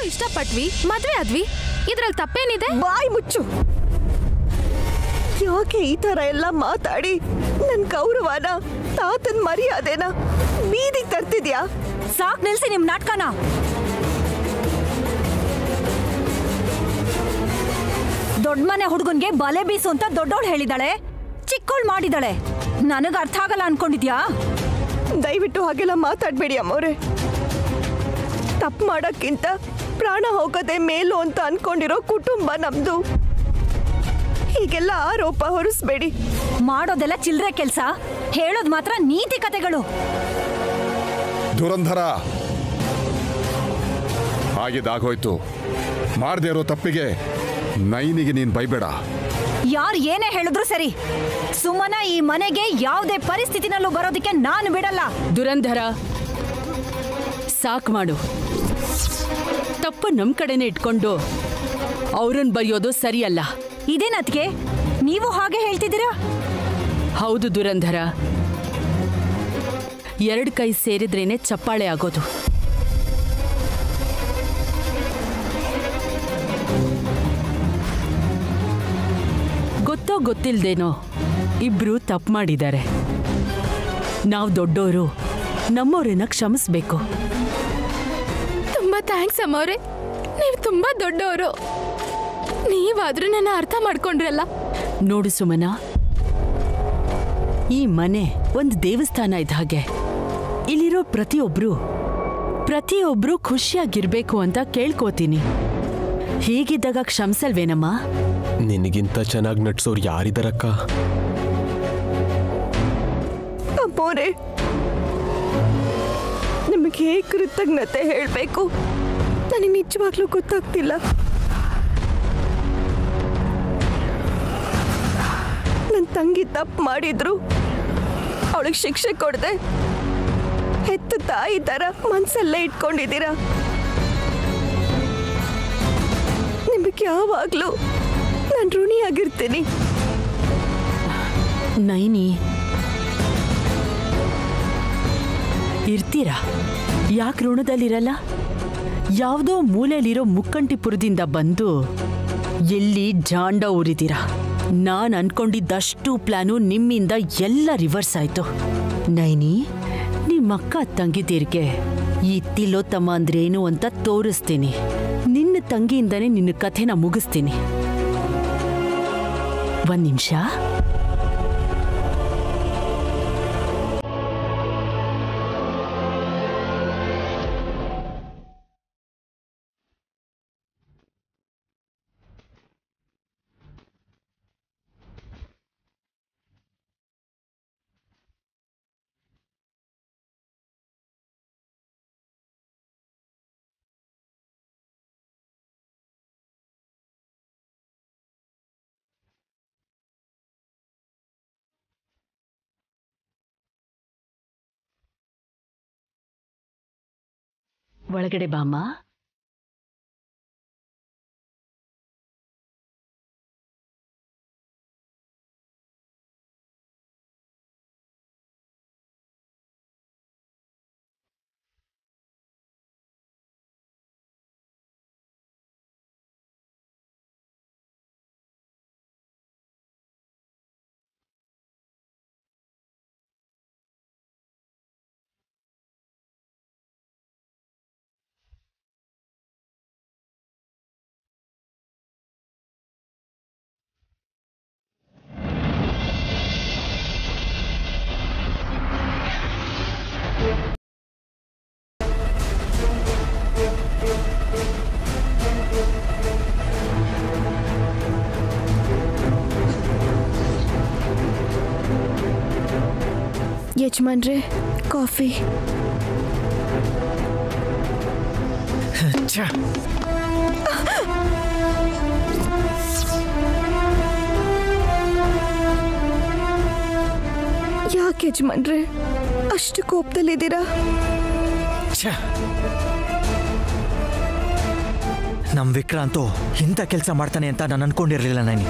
ಇಷ್ಟಪಟ್ವಿ ಮದ್ವೆ ಆದ್ವಿ ಇದ್ರಲ್ಲಿ ತಪ್ಪೇನಿದೆ ಬಾಯ್ ಮುಚ್ಚು ಯಾಕೆ ಈ ತರ ಎಲ್ಲ ಮಾತಾಡಿ ನನ್ ಗೌರವನ ತಾತನ್ ಮರ್ಯಾದೆನ ಬೀದಿಗೆ ತರ್ತಿದ್ಯಾ ಸಾಕ್ ನಿಲ್ಸಿ ನಿಮ್ ನಾಟಕನ ದೊಡ್ಡ ಮನೆ ಹುಡುಗನ್ಗೆ ಬಲೆ ಬೀಸು ಅಂತ ದೊಡ್ಡೋಳು ಹೇಳಿದಾಳೆ ಚಿಕ್ಕೋಳ್ ಮಾಡಿದಾಳೆ ನನಗ್ ಅರ್ಥ ಆಗಲ್ಲ ಅನ್ಕೊಂಡಿದ್ಯಾ ದಯವಿಟ್ಟು ಹಾಗೆಲ್ಲ ಮಾತಾಡ್ಬೇಡಿ ಅಮ್ಮವ್ರೆ ತಪ್ಪು ಮಾಡೋಕ್ಕಿಂತ ಪ್ರಾಣ ಹೋಗೋದೇ ಮೇಲು ಅಂತ ಅನ್ಕೊಂಡಿರೋ ಕುಟುಂಬ ನಮ್ದು ಹೀಗೆಲ್ಲ ಆರೋಪ ಹೊರಿಸ್ಬೇಡಿ ಮಾಡೋದೆಲ್ಲ ಚಿಲ್ರೆ ಕೆಲ್ಸ ಹೇಳೋದ್ ಮಾತ್ರ ನೀತಿ ಕತೆಗಳು ದುರಂಧರ ಆಗಿದ್ದಾಗೋಯ್ತು ಮಾಡದೇ ಇರೋ ತಪ್ಪಿಗೆ ನೈನಿಗೆ ನೀನ್ ಬೈಬೇಡ ಯಾರ್ ಏನೇ ಹೇಳಿದ್ರು ಸರಿ ಸುಮನ ಈ ಮನೆಗೆ ಯಾವುದೇ ಪರಿಸ್ಥಿತಿನಲ್ಲೂ ಬರೋದಕ್ಕೆ ನಾನು ಬಿಡಲ್ಲ ದುರಂಧರ ಸಾಕ್ ಮಾಡು ತಪ್ಪು ನಮ್ ಕಡೆನೆ ಇಟ್ಕೊಂಡು ಅವ್ರನ್ನ ಬರೆಯೋದು ಸರಿಯಲ್ಲ ಇದೇನತ್ಗೆ ನೀವು ಹಾಗೆ ಹೇಳ್ತಿದ್ದೀರಾ ಹೌದು ದುರಂಧರ ಎರಡು ಕೈ ಸೇರಿದ್ರೇನೆ ಚಪ್ಪಾಳೆ ಆಗೋದು ಗೊತ್ತೋ ಗೊತ್ತಿಲ್ದೇನೋ ಇಬ್ರು ತಪ್ಪು ಮಾಡಿದ್ದಾರೆ ನಾವು ದೊಡ್ಡೋರು ನಮ್ಮವ್ರನ್ನ ಕ್ಷಮಿಸ್ಬೇಕು ತುಂಬಾ ಥ್ಯಾಂಕ್ಸ್ ಅಮ್ಮವ್ರೆ ನೀವು ತುಂಬಾ ದೊಡ್ಡವರು ನೀವಾದ್ರೂ ನನ್ನ ಅರ್ಥ ಮಾಡ್ಕೊಂಡ್ರಲ್ಲ ನೋಡು ಸುಮನ ಈ ಮನೆ ಒಂದು ದೇವಸ್ಥಾನ ಇದ್ದ ಹಾಗೆ ಇಲ್ಲಿರೋ ಪ್ರತಿಯೊಬ್ರು ಪ್ರತಿಯೊಬ್ರು ಖುಷಿಯಾಗಿರ್ಬೇಕು ಅಂತ ಕೇಳ್ಕೋತೀನಿ ಹೀಗಿದ್ದಾಗ ಕ್ಷಮಿಸಲ್ವೇನಮ್ಮ ನಿನಗಿಂತ ಚೆನ್ನಾಗಿ ನಡ್ಸೋರು ಯಾರಿದಾರಕ್ಕ ಅಮ್ಮೋರೆ ನಿಮಗೆ ಹೇಗೆ ಕೃತಜ್ಞತೆ ಹೇಳಬೇಕು ನನಗೆ ನಿಜವಾಗ್ಲೂ ಗೊತ್ತಾಗ್ತಿಲ್ಲ ನನ್ನ ತಂಗಿ ತಪ್ಪು ಮಾಡಿದ್ರು ಅವಳಿಗೆ ಶಿಕ್ಷೆ ಕೊಡದೆ ಹೆತ್ತ ತಾಯಿ ಥರ ಮನ್ಸಲ್ಲೇ ಇಟ್ಕೊಂಡಿದ್ದೀರಾ ನಿಮಗೆ ಯಾವಾಗಲೂ ನಾನು ಋಣಿಯಾಗಿರ್ತೀನಿ ನೈನಿ ಇರ್ತೀರಾ ಯಾಕೆ ಋಣದಲ್ಲಿರಲ್ಲ ಯಾವುದೋ ಮೂಲೆಯಲ್ಲಿರೋ ಮುಕ್ಕಂಟಿಪುರದಿಂದ ಬಂದು ಎಲ್ಲಿ ಜಾಂಡ ಉರಿದಿರಾ ನಾನು ಅನ್ಕೊಂಡಿದ್ದಷ್ಟು ಪ್ಲಾನು ನಿಮ್ಮಿಂದ ಎಲ್ಲ ರಿವರ್ಸ್ ಆಯ್ತು ನೈನಿ ನಿಮ್ಮಕ್ಕ ತಂಗಿದೀರ್ಗೆ ಈ ತಿಲೋತ್ತಮ ಅಂದ್ರೇನು ಅಂತ ತೋರಿಸ್ತೀನಿ ನಿನ್ನ ತಂಗಿಯಿಂದನೇ ನಿನ್ನ ಕಥೆನ ಮುಗಿಸ್ತೀನಿ ಒಂದ್ ನಿಮಿಷ ಒಳಗಡೆ ಬಾಮ್ಮ ಯಜಮಾನ್ರೆ ಕಾಫಿ ಯಾಕೆ ಯಜಮಾನ್ರೆ ಅಷ್ಟು ಕೋಪದಲ್ಲಿದ್ದೀರಾ ನಮ್ ವಿಕ್ರಾಂತು ಇಂಥ ಕೆಲಸ ಮಾಡ್ತಾನೆ ಅಂತ ನಾನು ಅನ್ಕೊಂಡಿರ್ಲಿಲ್ಲ ನಾನು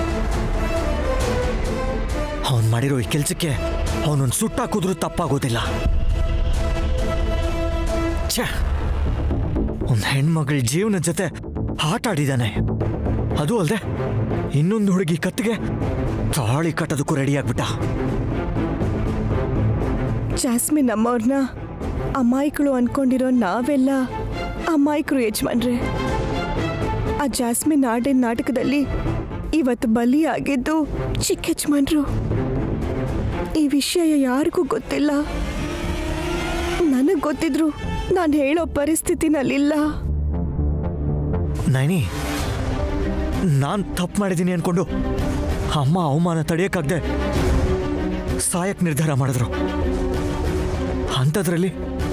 ಅವನ್ ಮಾಡಿರೋ ಈ ಕೆಲ್ಸಕ್ಕೆ ಅವನೊಂದು ಸುಟ್ಟಾಕಿದ್ರು ತಪ್ಪಾಗೋದಿಲ್ಲ ಛ ಅವನ ಹೆಣ್ಮಗಳ ಜೀವನದ ಜೊತೆ ಆಟ ಆಡಿದ್ದಾನೆ ಅದು ಅಲ್ಲದೆ ಇನ್ನೊಂದು ಹುಡುಗಿ ಕತ್ತಿಗೆ ತಾಳಿ ಕಟ್ಟೋದಕ್ಕೂ ರೆಡಿ ಆಗ್ಬಿಟ್ಟ ಜಾಸ್ಮಿನ್ ಅಮ್ಮವ್ರನ್ನ ಅಮಾಯಕಳು ಅನ್ಕೊಂಡಿರೋ ನಾವೆಲ್ಲ ಅಮಾಯಕರು ಯಜಮಾನ್ರೆ ಆ ಜಾಸ್ಮಿನ್ ಆಡಿನ ನಾಟಕದಲ್ಲಿ ಇವತ್ತು ಬಲಿಯಾಗಿದ್ದು ಚಿಕ್ಕ ಯಜಮಾನ್ರು ಈ ವಿಷಯ ಯಾರಿಗೂ ಗೊತ್ತಿಲ್ಲ ನನಗೆ ಗೊತ್ತಿದ್ರು ನಾನು ಹೇಳೋ ಪರಿಸ್ಥಿತಿನಲ್ಲಿಲ್ಲ ನೈನಿ ನಾನು ತಪ್ಪು ಮಾಡಿದ್ದೀನಿ ಅನ್ಕೊಂಡು ಅಮ್ಮ ಅವಮಾನ ತಡೆಯೋಕ್ಕಾಗ್ದೆ ಸಾಯಕ್ ನಿರ್ಧಾರ ಮಾಡಿದ್ರು ಅಂಥದ್ರಲ್ಲಿ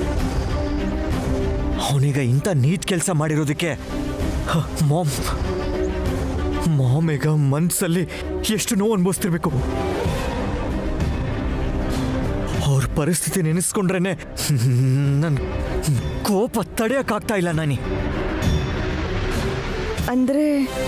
ಅವನೀಗ ಇಂಥ ನೀಟ್ ಕೆಲಸ ಮಾಡಿರೋದಕ್ಕೆ ಹ, ಮಾಮ್ ಮಾಮ್ ಈಗ ಮನ್ಸಲ್ಲಿ ಎಷ್ಟು ನೋವು ಅನುಭವಿಸ್ತಿರ್ಬೇಕು ಅವ್ರ ಪರಿಸ್ಥಿತಿ ನೆನೆಸ್ಕೊಂಡ್ರೇನೆ ನನ್ನ ಕೋಪ ತಡೆಯೋಕ್ಕಾಗ್ತಾ ಇಲ್ಲ ನಾನಿ ಅಂದ್ರೆ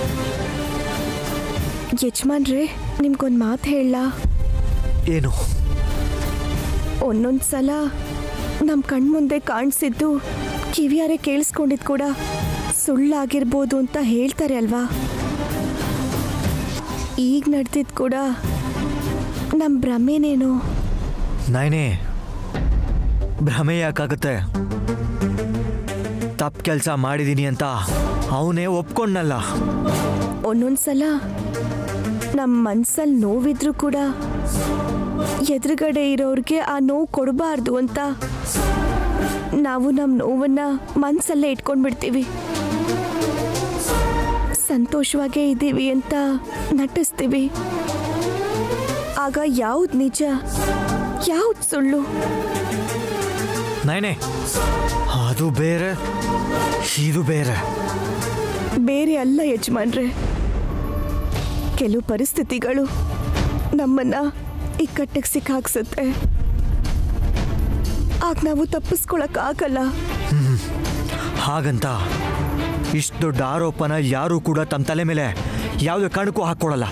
ಯಜಮಾನ್ರೆ ನಿಮ್ಗೊಂದು ಮಾತು ಹೇಳ ಏನು ಒಂದೊಂದು ಸಲ ನಮ್ಮ ಕಣ್ಮುಂದೆ ಕಾಣಿಸಿದ್ದು ಕಿವಿಯಾರೆ ಕೇಳಿಸ್ಕೊಂಡಿದ್ದು ಕೂಡ ಸುಳ್ಳಾಗಿರ್ಬೋದು ಅಂತ ಹೇಳ್ತಾರೆ ಅಲ್ವಾ ಈಗ ನಡೆದಿದ್ದು ಕೂಡ ನಮ್ಮ ಭ್ರಮೆನೇನು ನಾಯನೇ ಭ್ರಮೆ ಯಾಕಾಗುತ್ತೆ ತಪ್ಪು ಕೆಲಸ ಮಾಡಿದ್ದೀನಿ ಅಂತ ಅವನೇ ಒಪ್ಕೊಂಡಲ್ಲ ಒಂದೊಂದು ಸಲ ನಮ್ಮ ಮನ್ಸಲ್ಲಿ ನೋವಿದ್ರು ಕೂಡ ಎದುರುಗಡೆ ಇರೋರಿಗೆ ಆ ನೋವು ಕೊಡಬಾರ್ದು ಅಂತ ನಾವು ನಮ್ಮ ನೋವನ್ನ ಮನ್ಸಲ್ಲೇ ಇಟ್ಕೊಂಡ್ಬಿಡ್ತೀವಿ ಸಂತೋಷವಾಗೇ ಇದ್ದೀವಿ ಅಂತ ನಟಿಸ್ತೀವಿ ಆಗ ಯಾವ್ದು ನಿಜ ಯಾವ್ದು ಸುಳ್ಳು ನಾಯನೇ ಅದು ಬೇರೆ ಇದು ಬೇರೆ ಬೇರೆ ಅಲ್ಲ ಯಜಮಾನ್ರೆ ಕೆಲವು ಪರಿಸ್ಥಿತಿಗಳು ನಮ್ಮನ್ನ ಇಕ್ಕಟ್ಟಿಗೆ ಸಿಕ್ಕಾಕ್ಸುತ್ತೆ ಆಗ ನಾವು ತಪ್ಪಿಸ್ಕೊಳಕ್ ಆಗಲ್ಲ ಹಾಗಂತ ಇಷ್ಟು ದೊಡ್ಡ ಆರೋಪನ ಯಾರೂ ಕೂಡ ತಮ್ಮ ತಲೆ ಮೇಲೆ ಯಾವುದೇ ಕಾರಣಕ್ಕೂ ಹಾಕ್ಕೊಡಲ್ಲ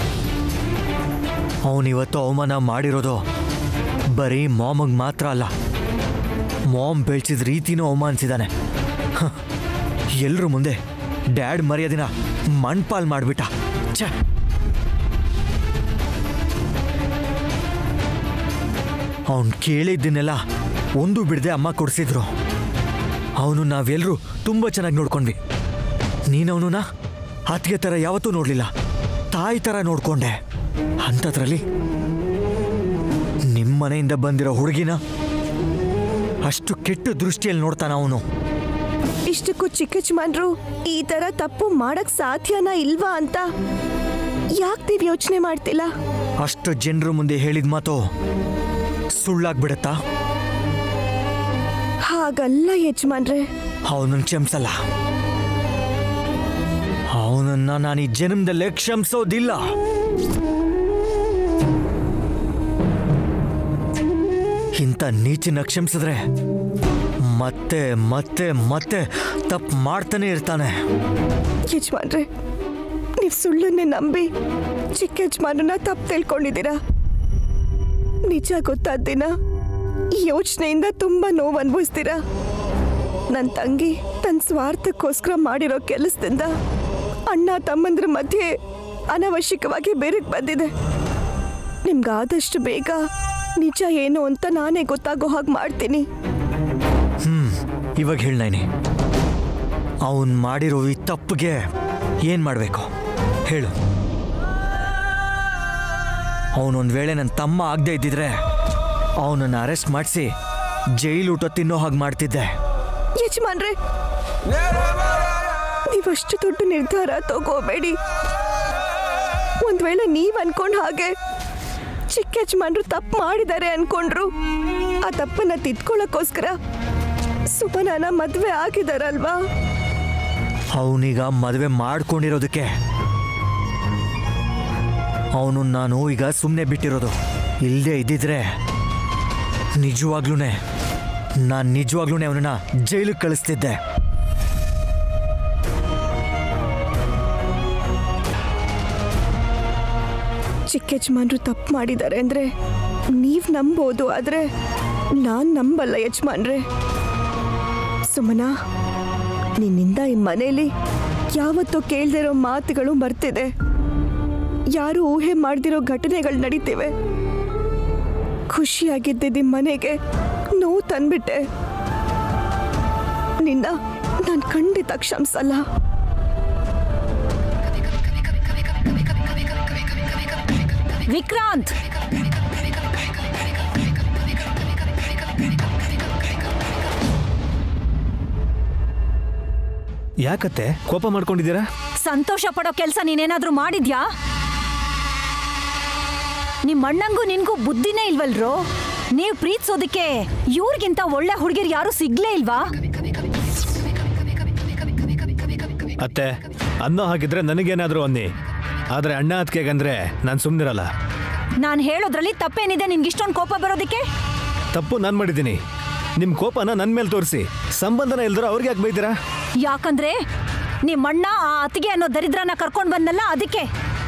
ಅವನಿವತ್ತು ಅವಮಾನ ಮಾಡಿರೋದು ಬರೀ ಮಾಮಗೆ ಮಾತ್ರ ಅಲ್ಲ ಮಾಮ್ ಬೆಳೆಸಿದ ರೀತಿನೂ ಅವಮಾನಿಸಿದಾನೆ ಎಲ್ಲರ ಮುಂದೆ ಡ್ಯಾಡ್ ಮರ್ಯಾದಿನ ಮಣ್ಪಾಲ್ ಮಾಡಿಬಿಟ್ಟ ಛೇ ಅವನು ಕೇಳಿದ್ದನ್ನೆಲ್ಲ ಒಂದು ಬಿಡದೆ ಅಮ್ಮ ಕೊಡಿಸಿದ್ರು ಅವನು ನಾವೆಲ್ಲರೂ ತುಂಬ ಚೆನ್ನಾಗಿ ನೋಡ್ಕೊಂಡ್ವಿ ನೀನವನನ್ನ ಅತ್ತಿಗೆ ಥರ ಯಾವತ್ತೂ ನೋಡಲಿಲ್ಲ ತಾಯಿ ಥರ ನೋಡ್ಕೊಂಡೆ ಅಂಥದ್ರಲ್ಲಿ ನಿಮ್ಮ ಮನೆಯಿಂದ ಬಂದಿರೋ ಹುಡುಗಿನ ಅಷ್ಟು ಕೆಟ್ಟ ದೃಷ್ಟಿಯಲ್ಲಿ ನೋಡ್ತಾನ ಅವನು ಇಷ್ಟಕ್ಕೂ ಚಿಕ್ಕ ಯಜಮಾನ್ರು ಈ ತರ ತಪ್ಪು ಮಾಡಕ್ ಸಾಧ್ಯನಾ ಇಲ್ವಾ ಅಂತ ಯಾಕೆ ನೀವು ಯೋಚನೆ ಮಾಡ್ತಿಲ್ಲ ಅಷ್ಟು ಜನರ ಮುಂದೆ ಹೇಳಿದ ಮಾತು ಸುಳ್ಳಾಗ್ಬಿಡತ್ತಾ ಹಾಗಲ್ಲ ಯಜಮಾನ್ರೆ ಅವನನ್ನು ಕ್ಷಮಿಸಲ್ಲ ಅವನನ್ನ ನಾನು ಈ ಜನ್ಮದಲ್ಲೇ ಕ್ಷಮಿಸೋದಿಲ್ಲ ಇಂಥ ನೀಚನ ಕ್ಷಮಿಸಿದ್ರೆ ಮತ್ತೆ ಮತ್ತೆ ಮತ್ತೆ ತಪ್ಪು ಮಾಡ್ತಾನೆ ಇರ್ತಾನೆ ಯಜಮಾನ್ರೆ ನೀವು ಸುಳ್ಳನ್ನೇ ನಂಬಿ ಚಿಕ್ಕ ಯಜಮಾನನ ತಪ್ಪು ತಿಳ್ಕೊಂಡಿದ್ದೀರಾ ನಿಜ ಗೊತ್ತಾದ ದಿನ ಈ ಯೋಚನೆಯಿಂದ ತುಂಬಾ ನೋವು ಅನುಭವಿಸ್ತೀರಾ ನನ್ನ ತಂಗಿ ತನ್ನ ಸ್ವಾರ್ಥಕ್ಕೋಸ್ಕರ ಮಾಡಿರೋ ಕೆಲಸದಿಂದ ಅಣ್ಣ ತಮ್ಮಂದ್ರ ಮಧ್ಯೆ ಅನವಶ್ಯಕವಾಗಿ ಬೇರೆಗೆ ಬಂದಿದೆ ನಿಮ್ಗಾದಷ್ಟು ಬೇಗ ನಿಜ ಏನು ಅಂತ ನಾನೇ ಗೊತ್ತಾಗೋ ಹಾಗೆ ಮಾಡ್ತೀನಿ ಇವಾಗ ಹೇಳ್ನೈನಿ ಅವನ್ ಮಾಡಿರೋ ಈ ತಪ್ಪಿಗೆ ಏನ್ ಮಾಡಬೇಕು ಹೇಳು ಅವನೊಂದು ವೇಳೆ ನನ್ನ ತಮ್ಮ ಆಗದೆ ಇದ್ದಿದ್ರೆ ಅವನನ್ನು ಅರೆಸ್ಟ್ ಮಾಡಿಸಿ ಜೈಲು ಊಟ ತಿನ್ನೋ ಹಾಗೆ ಮಾಡ್ತಿದ್ದೆ ಯಜಮಾನ್ರೆ ನೀವಷ್ಟು ದೊಡ್ಡ ನಿರ್ಧಾರ ತಗೋಬೇಡಿ ಒಂದ್ ವೇಳೆ ನೀವ್ ಅನ್ಕೊಂಡ್ ಹಾಗೆ ಚಿಕ್ಕ ಯಜಮಾನ್ರು ತಪ್ಪು ಮಾಡಿದ್ದಾರೆ ಅನ್ಕೊಂಡ್ರು ಆ ತಪ್ಪನ್ನ ತಿದ್ಕೊಳ್ಳೋಕ್ಕೋಸ್ಕರ ಸುಮನನ ಮದ್ವೆ ಆಗಿದಾರಲ್ವಾ ಅವನೀಗ ಮದುವೆ ಮಾಡ್ಕೊಂಡಿರೋದಕ್ಕೆ ಅವನು ನಾನು ಈಗ ಸುಮ್ಮನೆ ಬಿಟ್ಟಿರೋದು ಇಲ್ಲದೆ ಇದ್ದಿದ್ರೆ ನಿಜವಾಗ್ಲೂ ನಾನು ನಿಜವಾಗ್ಲೂ ಅವನನ್ನ ಜೈಲಿಗೆ ಕಳಿಸ್ತಿದ್ದೆ ಚಿಕ್ಕ ಯಜಮಾನ್ರು ತಪ್ಪು ಮಾಡಿದ್ದಾರೆ ಅಂದ್ರೆ ನೀವ್ ನಂಬೋದು ಆದ್ರೆ ನಾನ್ ನಂಬಲ್ಲ ಯಜಮಾನ್ರೆ ಸುಮನ ನಿನ್ನಿಂದ ಈ ಮನೇಲಿ ಯಾವತ್ತೂ ಕೇಳ್ದಿರೋ ಮಾತುಗಳು ಬರ್ತಿದೆ ಯಾರು ಊಹೆ ಮಾಡ್ದಿರೋ ಘಟನೆಗಳು ನಡೀತಿವೆ ಖುಷಿಯಾಗಿದ್ದಿದ್ದ ಮನೆಗೆ ನೋವು ತಂದ್ಬಿಟ್ಟೆ ನಿನ್ನ ನಾನು ಖಂಡಿತ ಕ್ಷಮಿಸಲ್ಲ ವಿಕ್ರಾಂತ್ ಯಾಕತ್ತೆ ಕೋಪ ಮಾಡ್ಕೊಂಡಿದ್ದೀರಾ ಸಂತೋಷ ಪಡೋ ಕೆಲಸ ನೀನೇನಾದ್ರೂ ಮಾಡಿದ್ಯಾ ನಿಮ್ ಅಣ್ಣಂಗೂ ನಿನ್ಗೂ ಬುದ್ಧಿನೇ ಇಲ್ವಲ್ರೋ ನೀವ್ ಪ್ರೀತಿಸೋದಕ್ಕೆ ಇವ್ರಿಗಿಂತ ಒಳ್ಳೆ ಹುಡುಗಿರ್ ಯಾರು ಸಿಗ್ಲೇ ಇಲ್ವಾ ಅತ್ತೆ ಅನ್ನೋ ಹಾಗಿದ್ರೆ ನನಗೇನಾದರೂ ಅನ್ನಿ ಆದರೆ ಅಣ್ಣ ಅತ್ತಿಗೆಗಂದ್ರೆ ನಾನು ಸುಮ್ಮನಿರಲ್ಲ ನಾನ್ ಹೇಳೋದ್ರಲ್ಲಿ ತಪ್ಪೇನಿದೆ ನಿನ್ಗೆ ಇಷ್ಟೊಂದು ಕೋಪ ಬರೋದಕ್ಕೆ ತಪ್ಪು ನಾನು ಮಾಡಿದ್ದೀನಿ ನಿಮ್ಮ ಕೋಪನ ನನ್ನ ಮೇಲೆ ತೋರಿಸಿ ಸಂಬಂಧನ ಇಲ್ದಿರೋ ಅವ್ರಿಗೆ ಯಾಕೆ ಬೈತೀರಾ ಯಾಕಂದ್ರೆ ನಿಮ್ ಅಣ್ಣ ಆ ಅತ್ತಿಗೆ ಅನ್ನೋ ದರಿದ್ರನ ಕರ್ಕೊಂಡ್ ಬಂದಲ್ಲ ಅದಕ್ಕೆ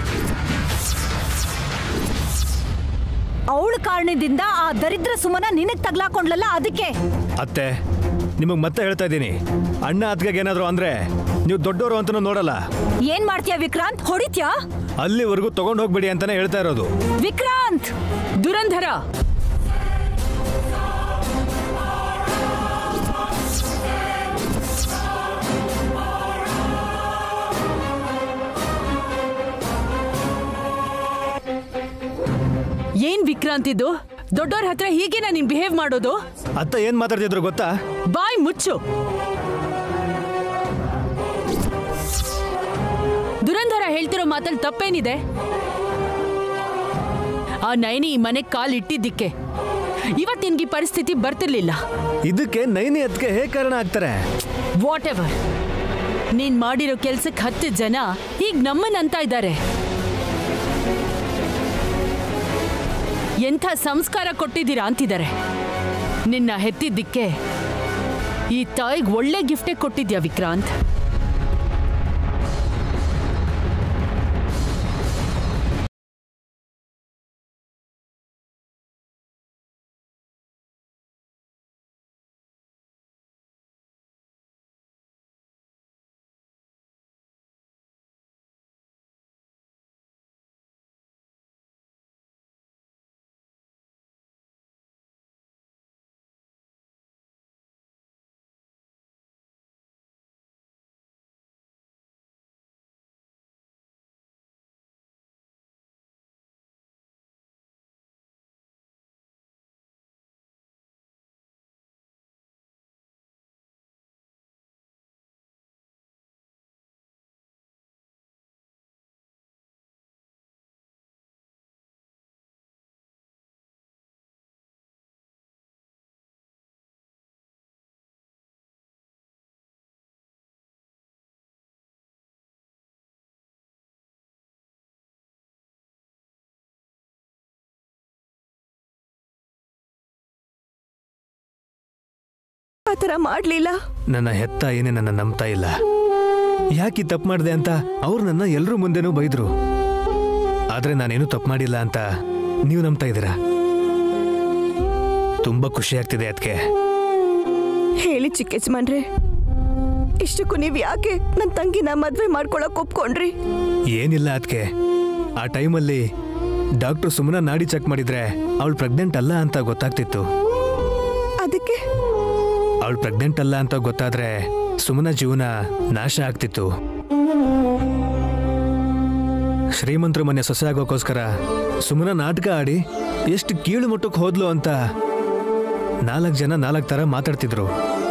ಅವಳ ಕಾರಣದಿಂದ ಆ ದರಿದ್ರ ಸುಮನ ನಿನಗ್ ತಗ್ಲಾಕೊಂಡ್ಲಲ್ಲ ಅದಕ್ಕೆ ಅತ್ತೆ ನಿಮಗೆ ಮತ್ತೆ ಹೇಳ್ತಾ ಇದ್ದೀನಿ ಅಣ್ಣ ಅತ್ತಿಗೆಗೆ ಏನಾದರೂ ಅಂದರೆ ನೀವು ದೊಡ್ಡವರು ಅಂತಲೂ ನೋಡಲ್ಲ ಏನ್ ಮಾಡ್ತೀಯ ವಿಕ್ರಾಂತ್ ಹೊಡಿತ್ಯಾ ಅಲ್ಲಿವರೆಗೂ ತಗೊಂಡು ಹೋಗ್ಬೇಡಿ ಅಂತಾನೆ ಹೇಳ್ತಾ ಇರೋದು ವಿಕ್ರಾಂತ್ ದುರಂಧರ ಏನ್ ವಿಕ್ರಾಂತ್ ಇದು ದೊಡ್ಡವ್ರ ಹತ್ರ ಹೀಗೇನಾ ನೀನ್ ಬಿಹೇವ್ ಮಾಡೋದು ಅತ್ತ ಏನು ಮಾತಾಡ್ತಿದ್ರು ಗೊತ್ತಾ ಬಾಯ್ ಮುಚ್ಚು ದುರಂಧರ ಹೇಳ್ತಿರೋ ಮಾತಲ್ಲಿ ತಪ್ಪೇನಿದೆ ಆ ನಯನಿ ಈ ಮನೆಗ್ ಕಾಲ್ ಇಟ್ಟಿದ್ದಕ್ಕೆ ಇವತ್ತು ನಿನ್ಗೆ ಈ ಪರಿಸ್ಥಿತಿ ಬರ್ತಿರ್ಲಿಲ್ಲ ಇದಕ್ಕೆ ನೈನಿ ಅದಕ್ಕೆ ಹೇಗೆ ಕಾರಣ ಆಗ್ತಾರೆ ವಾಟ್ ಎವರ್ ನೀನ್ ಮಾಡಿರೋ ಕೆಲ್ಸಕ್ಕೆ ಹತ್ತು ಜನ ಈಗ ನಮ್ಮನ್ನಂತ ಇದ್ದಾರೆ ಎಂಥ ಸಂಸ್ಕಾರ ಕೊಟ್ಟಿದ್ದೀರಾ ಅಂತಿದ್ದಾರೆ ನಿನ್ನ ಹೆತ್ತಿದ್ದಕ್ಕೆ ಈ ತಾಯಿಗೆ ಒಳ್ಳೆ ಗಿಫ್ಟೇ ಕೊಟ್ಟಿದ್ಯಾ ವಿಕ್ರಾಂತ್ ಆ ಥರ ಮಾಡಲಿಲ್ಲ ನನ್ನ ಹೆತ್ತ ಏನೇ ನನ್ನ ನಂಬ್ತಾ ಇಲ್ಲ ಯಾಕೆ ತಪ್ಪು ಮಾಡಿದೆ ಅಂತ ಅವ್ರು ನನ್ನ ಎಲ್ಲರೂ ಮುಂದೆನೂ ಬೈದ್ರು ಆದರೆ ನಾನೇನು ತಪ್ಪು ಮಾಡಿಲ್ಲ ಅಂತ ನೀವು ನಂಬ್ತಾ ಇದ್ದೀರಾ ತುಂಬ ಖುಷಿ ಆಗ್ತಿದೆ ಅದಕ್ಕೆ ಹೇಳಿ ಚಿಕ್ಕ ಯಜಮಾನ್ರೆ ಇಷ್ಟಕ್ಕೂ ನೀವು ಯಾಕೆ ನನ್ನ ತಂಗಿನ ಮದ್ವೆ ಮಾಡ್ಕೊಳಕ್ ಒಪ್ಕೊಂಡ್ರಿ ಏನಿಲ್ಲ ಅದಕ್ಕೆ ಆ ಟೈಮಲ್ಲಿ ಡಾಕ್ಟ್ರು ಸುಮ್ಮನೆ ನಾಡಿ ಚೆಕ್ ಮಾಡಿದ್ರೆ ಅವಳು ಪ್ರೆಗ್ನೆಂಟ್ ಅಲ್ಲ ಅಂತ ಗೊತ್ತಾಗ್ತಿತ್ತು ಅದಕ್ಕೆ ಅವಳು ಪ್ರೆಗ್ನೆಂಟ್ ಅಲ್ಲ ಅಂತ ಗೊತ್ತಾದ್ರೆ ಸುಮನ ಜೀವನ ನಾಶ ಆಗ್ತಿತ್ತು ಶ್ರೀಮಂತರ ಮನೆ ಸೊಸೆ ಆಗೋಕ್ಕೋಸ್ಕರ ಸುಮನ ನಾಟಕ ಆಡಿ ಎಷ್ಟು ಕೀಳು ಮುಟ್ಟಕ್ಕೆ ಹೋದ್ಲು ಅಂತ ನಾಲ್ಕು ಜನ ನಾಲ್ಕು ಥರ ಮಾತಾಡ್ತಿದ್ರು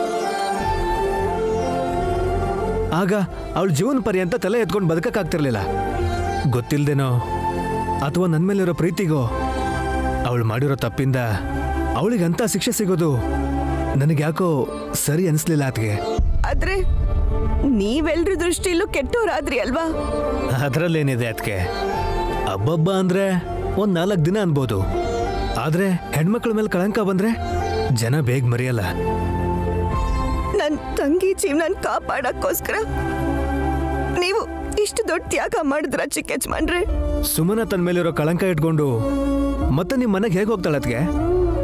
ಆಗ ಅವಳ ಜೀವನ ಪರ್ಯಂತ ತಲೆ ಎತ್ಕೊಂಡು ಬದುಕಕ್ಕಾಗ್ತಿರ್ಲಿಲ್ಲ ಗೊತ್ತಿಲ್ದೇನೋ ಅಥವಾ ನನ್ನ ಮೇಲಿರೋ ಪ್ರೀತಿಗೋ ಅವಳು ಮಾಡಿರೋ ತಪ್ಪಿಂದ ಅವಳಿಗಂತ ಶಿಕ್ಷೆ ಸಿಗೋದು ನನಗೆ ಯಾಕೋ ಸರಿ ಅನಿಸ್ಲಿಲ್ಲ ಆತ್ಗೆ ಆದ್ರೆ ನೀವೆಲ್ರ ದೃಷ್ಟಿಲೂ ಕೆಟ್ಟೋರಾದ್ರಿ ಅಲ್ವಾ ಅದರಲ್ಲೇನಿದೆ ಅದಕ್ಕೆ ಹಬ್ಬಬ್ಬ ಅಂದ್ರೆ ಒಂದ್ ನಾಲ್ಕು ದಿನ ಅನ್ಬೋದು ಆದ್ರೆ ಹೆಣ್ಮಕ್ಳ ಮೇಲೆ ಕಳಂಕ ಬಂದ್ರೆ ಜನ ಬೇಗ ಮರೆಯಲ್ಲ ನನ್ ತಂಗಿ ಜೀವನ ಕಾಪಾಡಕ್ಕೋಸ್ಕರ ನೀವು ಇಷ್ಟು ದೊಡ್ಡ ತ್ಯಾಗ ಮಾಡಿದ್ರ ಚಿಕ್ಕ ಯಜಮಾನ್ರೆ ಸುಮನ ತನ್ನ ಮೇಲಿರೋ ಕಳಂಕ ಇಟ್ಕೊಂಡು ಮತ್ತೆ ನಿಮ್ಮ ಮನೆಗೆ ಹೇಗೆ ಹೋಗ್ತಾಳೆ ಅದಕ್ಕೆ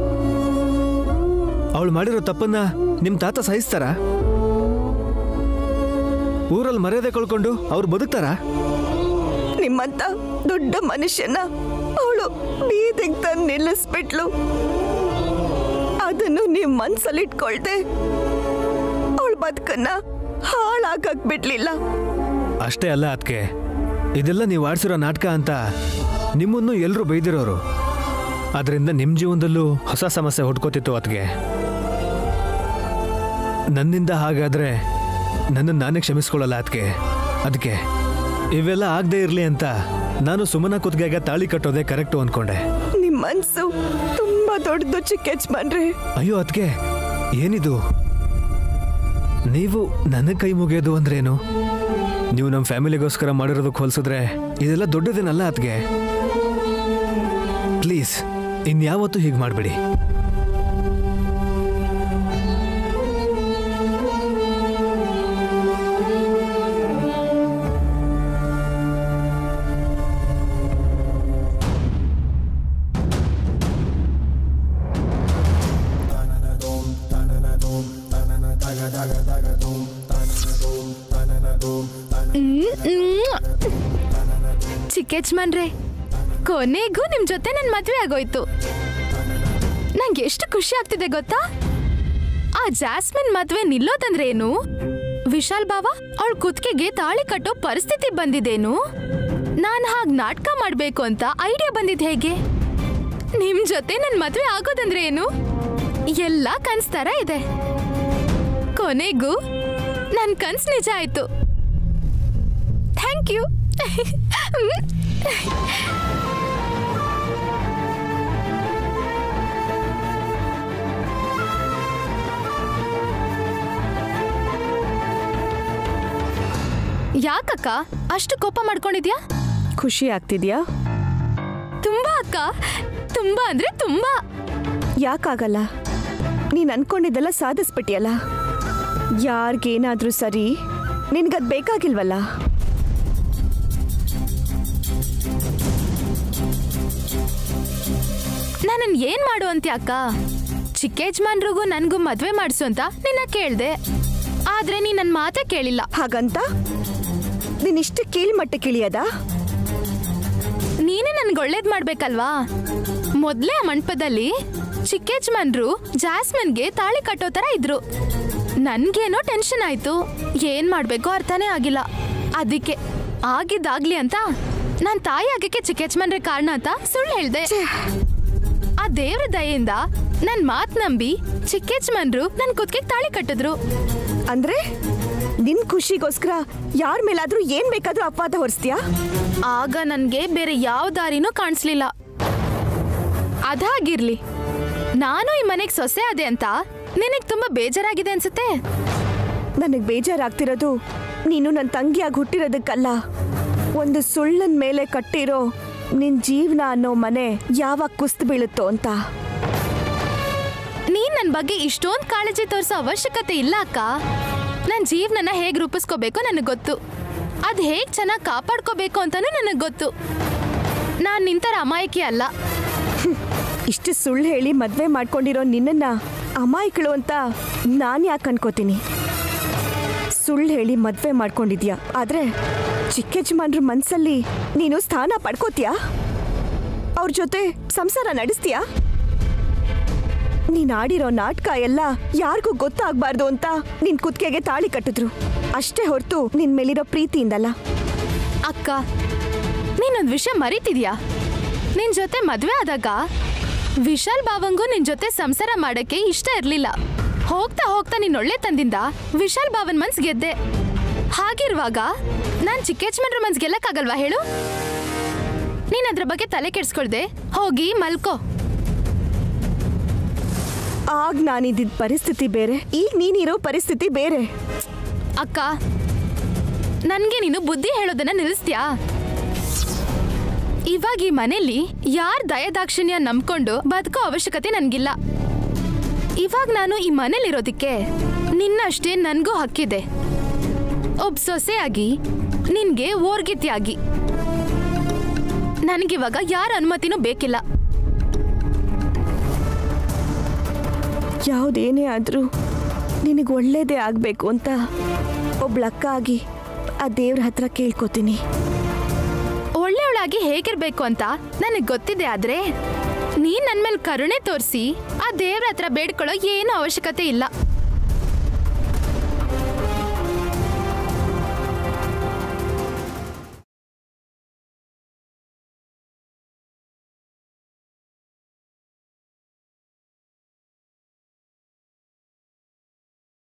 ಅವಳು ಮಾಡಿರೋ ತಪ್ಪನ್ನ ನಿಮ್ಮ ತಾತ ಸಹಿಸ್ತಾರ ಊರಲ್ಲಿ ಮರ್ಯಾದೆ ಕಳ್ಕೊಂಡು ಅವ್ರು ಬದುಕ್ತಾರಾ ನಿಮ್ಮಂತ ದೊಡ್ಡ ಮನುಷ್ಯನ ಅವಳು ಬೀದಿಗೆ ತಂದು ನಿಲ್ಲಿಸ್ಬಿಟ್ಲು ಅದನ್ನು ನೀವು ಮನ್ಸಲ್ಲಿಟ್ಕೊಳ್ದೆ ಅವಳ ಬದುಕನ್ನ ಹಾಳಾಗಕ್ ಬಿಡ್ಲಿಲ್ಲ ಅಷ್ಟೇ ಅಲ್ಲ ಅದಕ್ಕೆ ಇದೆಲ್ಲ ನೀವು ಆಡ್ಸಿರೋ ನಾಟಕ ಅಂತ ನಿಮ್ಮನ್ನು ಎಲ್ಲರೂ ಬೈದಿರೋರು ಅದರಿಂದ ನಿಮ್ಮ ಜೀವನದಲ್ಲೂ ಹೊಸ ಸಮಸ್ಯೆ ಹುಡ್ಕೋತಿತ್ತು ಅದಕ್ಕೆ ನನ್ನಿಂದ ಹಾಗಾದ್ರೆ ನನ್ನನ್ನು ನಾನೇ ಕ್ಷಮಿಸ್ಕೊಳ್ಳಲ್ಲ ಅದಕ್ಕೆ ಅದಕ್ಕೆ ಇವೆಲ್ಲ ಆಗದೆ ಇರಲಿ ಅಂತ ನಾನು ಸುಮನ ಕುತ್ತಿಗೆಗೆ ತಾಳಿ ಕಟ್ಟೋದೇ ಕರೆಕ್ಟು ಅಂದ್ಕೊಂಡೆ ನಿಮ್ ಮನ್ಸು ತುಂಬಾ ದೊಡ್ಡದು ಚಿಕ್ಕ ಯಜಮಾನ್ರೆ ಅಯ್ಯೋ ಅದಕ್ಕೆ ಏನಿದು ನೀವು ನನ್ನ ಕೈ ಮುಗಿಯೋದು ಅಂದ್ರೇನು ನೀವು ನಮ್ಮ ಫ್ಯಾಮಿಲಿಗೋಸ್ಕರ ಮಾಡಿರೋದಕ್ಕೆ ಹೋಲಿಸಿದ್ರೆ ಇದೆಲ್ಲ ದೊಡ್ಡದೇನಲ್ಲ ಅದಕ್ಕೆ ಪ್ಲೀಸ್ ಇನ್ಯಾವತ್ತೂ ಹೀಗೆ ಮಾಡಬೇಡಿ ಚಿಕ್ಕ ಯಜಮಾನ್ರೆ ಕೊನೆಗೂ ನಿಮ್ ಜೊತೆ ನನ್ ಮದ್ವೆ ಆಗೋಯ್ತು ನಂಗೆ ಎಷ್ಟು ಖುಷಿ ಆಗ್ತಿದೆ ಗೊತ್ತಾ ಆ ಜಾಸ್ಮಿನ್ ಮದ್ವೆ ನಿಲ್ಲೋದಂದ್ರೆ ಏನು ವಿಶಾಲ್ ಬಾವ ಅವಳ ಕುತ್ತಿಗೆಗೆ ತಾಳಿ ಕಟ್ಟೋ ಪರಿಸ್ಥಿತಿ ಬಂದಿದೇನು ನಾನ್ ಹಾಗ್ ನಾಟಕ ಮಾಡ್ಬೇಕು ಅಂತ ಐಡಿಯಾ ಬಂದಿದ್ ಹೇಗೆ ನಿಮ್ ಜೊತೆ ನನ್ ಮದ್ವೆ ಆಗೋದಂದ್ರೆ ಏನು ಎಲ್ಲ ಕನ್ಸ್ ತರ ಇದೆ ಕೊನೆಗೂ ನನ್ ಕನ್ಸ್ ನಿಜ ಆಯ್ತು ಥ್ಯಾಂಕ್ ಯು ಯಾಕಕ್ಕ ಅಷ್ಟು ಕೋಪ ಮಾಡ್ಕೊಂಡಿದ್ಯಾ ಖುಷಿ ಆಗ್ತಿದ್ಯಾ ತುಂಬಾ ಅಕ್ಕ ತುಂಬಾ ಅಂದ್ರೆ ತುಂಬಾ ಯಾಕಾಗಲ್ಲ ನೀನ್ ಅನ್ಕೊಂಡಿದ್ದೆಲ್ಲ ಸಾಧಿಸ್ಬಿಟ್ಟಿಯಲ್ಲ ಯಾರಿಗೇನಾದ್ರೂ ಸರಿ ನಿನ್ಗದ್ ಬೇಕಾಗಿಲ್ವಲ್ಲ ನನ್ನನ್ ಏನ್ ಮಾಡು ಅಂತ್ಯ ಅಕ್ಕ ಚಿಕ್ಕ ಯಜಮಾನ್ರಿಗೂ ನನ್ಗೂ ಮದ್ವೆ ಮಾಡ್ಸು ಅಂತ ನಿನ್ನ ಕೇಳ್ದೆ ಆದ್ರೆ ನೀ ನನ್ ಮಾತೇ ಕೇಳಿಲ್ಲ ಹಾಗಂತ ನೀನ್ ಇಷ್ಟು ಕೀಳ್ಮಟ್ಟಕ್ಕೆ ಇಳಿಯದ ನೀನೇ ನನ್ಗೆ ಒಳ್ಳೇದ್ ಮಾಡ್ಬೇಕಲ್ವಾ ಮೊದ್ಲೇ ಆ ಮಂಟಪದಲ್ಲಿ ಚಿಕ್ಕ ಯಜಮಾನ್ರು ಜಾಸ್ಮಿನ್ಗೆ ತಾಳಿ ಕಟ್ಟೋ ತರ ಇದ್ರು ನನ್ಗೇನೋ ಟೆನ್ಷನ್ ಆಯ್ತು ಏನ್ ಮಾಡ್ಬೇಕೋ ಅರ್ಥನೇ ಆಗಿಲ್ಲ ಅದಕ್ಕೆ ಆಗಿದ್ದಾಗ್ಲಿ ಅಂತ ನಾನ್ ತಾಯಿ ಆಗಕ್ಕೆ ಚಿಕ್ಕ ಯಜಮಾನ್ರೆ ಕಾರಣ ಅಂತ ಸುಳ್ಳು ಹೇಳ್ದೆ ಆ ದೇವ್ರ ದಯೆಯಿಂದ ನನ್ ಮಾತ್ ನಂಬಿ ಚಿಕ್ಕ ಯಜಮಾನ್ರು ನನ್ ಕುತ್ತಿಗೆ ತಾಳಿ ಕಟ್ಟಿದ್ರು ಅಂದ್ರೆ ನಿನ್ ಖುಷಿಗೋಸ್ಕರ ಯಾರ ಮೇಲಾದ್ರೂ ಏನ್ ಬೇಕಾದ್ರೂ ಅಪವಾದ ಹೊರಿಸ್ತೀಯಾ ಆಗ ನನ್ಗೆ ಬೇರೆ ಯಾವ ದಾರಿನೂ ಕಾಣಿಸ್ಲಿಲ್ಲ ಅದಾಗಿರ್ಲಿ ನಾನು ಈ ಮನೆಗ್ ಸೊಸೆ ಅದೆ ಅಂತ ನಿನಗ್ ತುಂಬಾ ಬೇಜಾರಾಗಿದೆ ಅನ್ಸುತ್ತೆ ನನಗ್ ಬೇಜಾರಾಗ್ತಿರೋದು ನೀನು ನನ್ನ ತಂಗಿಯಾಗಿ ಹುಟ್ಟಿರೋದಕ್ಕಲ್ಲ ಒಂದು ಸುಳ್ಳನ್ ಮೇಲೆ ಕಟ್ಟಿರೋ ನಿನ್ ಜೀವನ ಅನ್ನೋ ಮನೆ ಯಾವಾಗ ಕುಸ್ತು ಬೀಳುತ್ತೋ ಅಂತ ನೀನ್ ನನ್ ಬಗ್ಗೆ ಇಷ್ಟೊಂದ್ ಕಾಳಜಿ ತೋರ್ಸೋ ಅವಶ್ಯಕತೆ ಇಲ್ಲ ಅಕ್ಕ ನನ್ ಜೀವನನ ಹೇಗ್ ರೂಪಿಸ್ಕೋಬೇಕು ನನಗ್ ಗೊತ್ತು ಅದ್ ಹೇಗ್ ಚೆನ್ನಾಗ್ ಕಾಪಾಡ್ಕೋಬೇಕು ಅಂತಾನೂ ನನಗ್ ಗೊತ್ತು ನಾನ್ ನಿಂತರ ಅಮಾಯಕಿ ಅಲ್ಲ ಇಷ್ಟು ಸುಳ್ಳು ಹೇಳಿ ಮದ್ವೆ ಮಾಡ್ಕೊಂಡಿರೋ ನಿನ್ನನ್ನ ಅಮಾಯಕಳು ಅಂತ ನಾನ್ ಯಾಕೆ ಅನ್ಕೋತೀನಿ ಸುಳ್ಳು ಹೇಳಿ ಮದ್ವೆ ಮಾಡ್ಕೊಂಡಿದ್ಯಾ ಆದ್ರೆ ಚಿಕ್ಕ ಯಜಮಾನ್ರ ಮನ್ಸಲ್ಲಿ ನೀನು ಸ್ಥಾನ ಪಡ್ಕೋತೀಯಾ ಅವ್ರ ಜೊತೆ ಸಂಸಾರ ನಡೆಸ್ತೀಯಾ ನೀನ್ ಆಡಿರೋ ನಾಟಕ ಎಲ್ಲ ಯಾರಿಗೂ ಗೊತ್ತಾಗ್ಬಾರ್ದು ಅಂತ ನಿನ್ ಕುತ್ತಿಗೆಗೆ ತಾಳಿ ಕಟ್ಟಿದ್ರು ಅಷ್ಟೇ ಹೊರತು ನಿನ್ ಮೇಲಿರೋ ಪ್ರೀತಿಯಿಂದಲ್ಲ ಅಕ್ಕ ನೀನೊಂದ್ ವಿಷಯ ಮರಿತಿದ್ಯಾ ನಿನ್ ಜೊತೆ ಮದ್ವೆ ಆದಾಗ ವಿಶಾಲ್ ಬಾವಂಗೂ ನಿನ್ ಜೊತೆ ಸಂಸಾರ ಮಾಡಕ್ಕೆ ಇಷ್ಟ ಇರ್ಲಿಲ್ಲ ಹೋಗ್ತಾ ಹೋಗ್ತಾ ನೀನ್ ಒಳ್ಳೆ ತಂದಿಂದ ವಿಶಾಲ್ ಬಾವನ್ ಮನ್ಸ್ ಗೆದ್ದೆ ಹಾಗಿರುವಾಗ ನಾನ್ ಚಿಕ್ಕ ಯಜಮಾನ್ರ ಮನ್ಸ್ ಗೆಲ್ಲಕ್ಕಾಗಲ್ವಾ ಹೇಳು ನೀನ್ ಅದ್ರ ಬಗ್ಗೆ ತಲೆ ಕೆಡ್ಸ್ಕೊಳ್ದೆ ಹೋಗಿ ಮಲ್ಕೋ ಆಗ ನಾನಿದ್ದಿದ್ದ ಪರಿಸ್ಥಿತಿ ಬೇರೆ ಈಗ ನೀನಿರೋ ಪರಿಸ್ಥಿತಿ ಬೇರೆ ಅಕ್ಕ ನನ್ಗೆ ನೀನು ಬುದ್ಧಿ ಹೇಳೋದನ್ನ ನಿಲ್ಲಿಸ್ತ್ಯಾ ಇವಾಗ ಈ ಮನೇಲಿ ಯಾರ್ ದಯದಾಕ್ಷಿಣ್ಯ ನಂಬ್ಕೊಂಡು ಬದುಕೋ ಅವಶ್ಯಕತೆ ನನ್ಗಿಲ್ಲ ಇವಾಗ ನಾನು ಈ ಮನೇಲಿರೋದಿಕ್ಕೆ ನಿನ್ನಷ್ಟೇ ನನ್ಗೂ ಹಕ್ಕಿದೆ ಒಬ್ ಸೊಸೆಯಾಗಿ ನಿನ್ಗೆ ಓರ್ಗಿತಿಯಾಗಿ ನನಗಿವಾಗ ಯಾರ ಅನುಮತಿನೂ ಬೇಕಿಲ್ಲ ಯಾವುದೇನೇ ಆದರೂ ನಿನಗೆ ಒಳ್ಳೇದೇ ಆಗಬೇಕು ಅಂತ ಒಬ್ಳಕ್ಕ ಆಗಿ ಆ ದೇವ್ರ ಹತ್ರ ಕೇಳ್ಕೊತೀನಿ ಒಳ್ಳೆಯವಳಾಗಿ ಹೇಗಿರ್ಬೇಕು ಅಂತ ನನಗೆ ಗೊತ್ತಿದೆ ಆದ್ರೆ ನೀನ್ ನನ್ ಮೇಲೆ ಕರುಣೆ ತೋರಿಸಿ ಆ ದೇವ್ರ ಹತ್ರ ಬೇಡ್ಕೊಳ್ಳೋ ಏನೂ ಅವಶ್ಯಕತೆ ಇಲ್ಲ